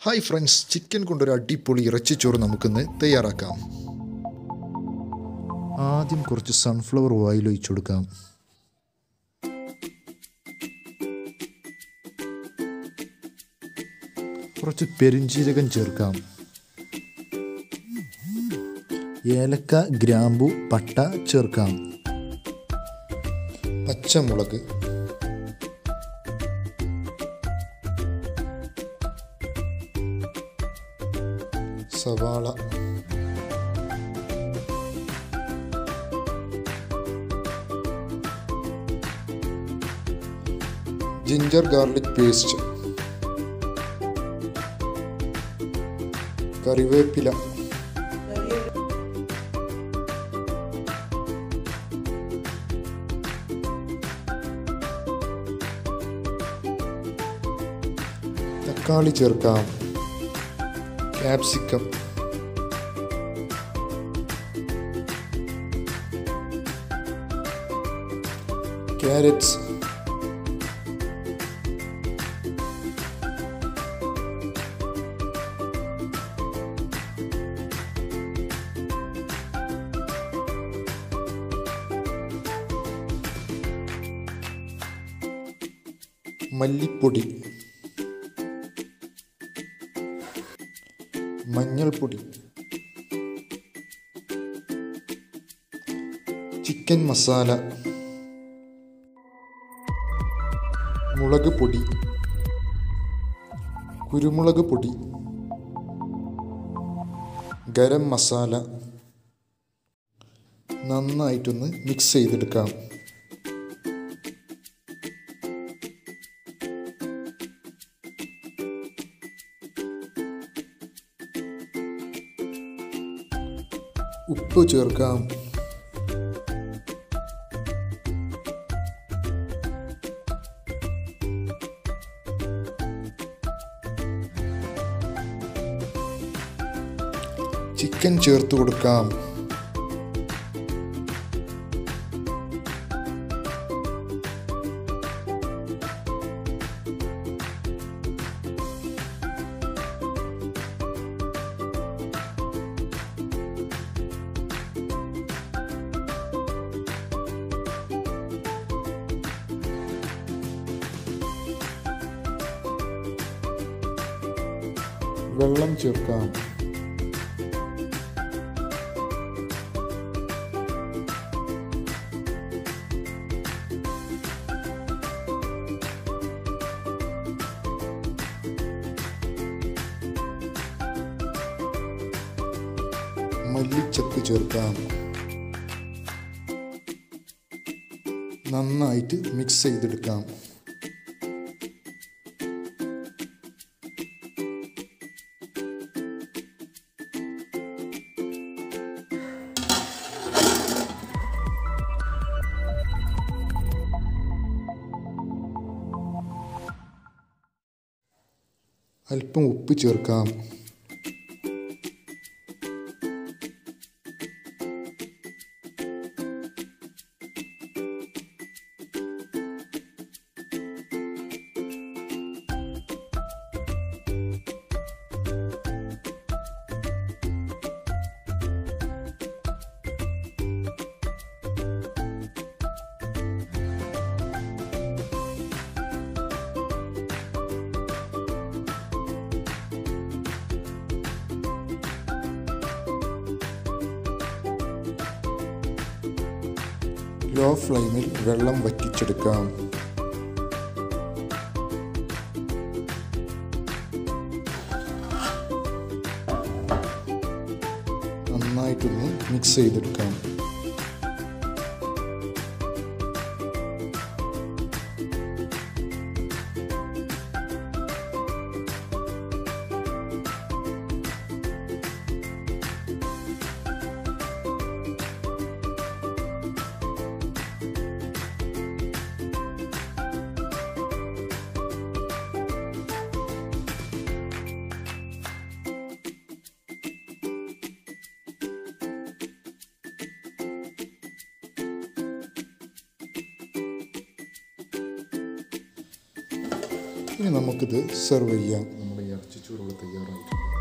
hi friends chicken കൊണ്ടൊരു അടിപൊളി ഇറച്ചിച്ചോറ് നമുക്കിന്ന് തയ്യാറാക്കാം ആദ്യം കുറച്ച് സൺഫ്ലവർ ഓയിൽ ഒഴിച്ചു കൊടുക്കാം കുറച്ച് പെരുംജീരകം ചേർക്കാം ഏലക്ക ഗ്രാമ്പു പട്ട ചേർക്കാം പച്ചമുളക് സവാള ജിഞ്ചർ ഗാർലിക് പേസ്റ്റ് കറിവേപ്പില തക്കാളി ചേർക്കാം ക്യാപ്സിക്കം ക്യാരറ്റ്സ് മല്ലിപ്പൊടി മഞ്ഞൾപ്പൊടി ചിക്കൻ മസാല മുളക് പൊടി കുരുമുളക് പൊടി ഗരം മസാല നന്നായിട്ടൊന്ന് മിക്സ് ചെയ്തെടുക്കാം ഉപ്പ് ചേർക്കാം ചിക്കൻ ചേർത്ത് കൊടുക്കാം വെള്ളം ചേർക്കാം മല്ലിച്ചപ്പ് ചേർക്കാം നന്നായിട്ട് മിക്സ് ചെയ്തെടുക്കാം അല്പം ഉപ്പ് ചേർക്കാം ലോ ഫ്ലെയിമിൽ വെള്ളം വറ്റിച്ചെടുക്കാം നന്നായിട്ടൊന്ന് മിക്സ് ചെയ്തെടുക്കാം ഇനി നമുക്കിത് സെർവ് ചെയ്യാം നമ്മുടെ ഇറച്ചിച്ചോറ് തയ്യാറായിട്ടുണ്ട്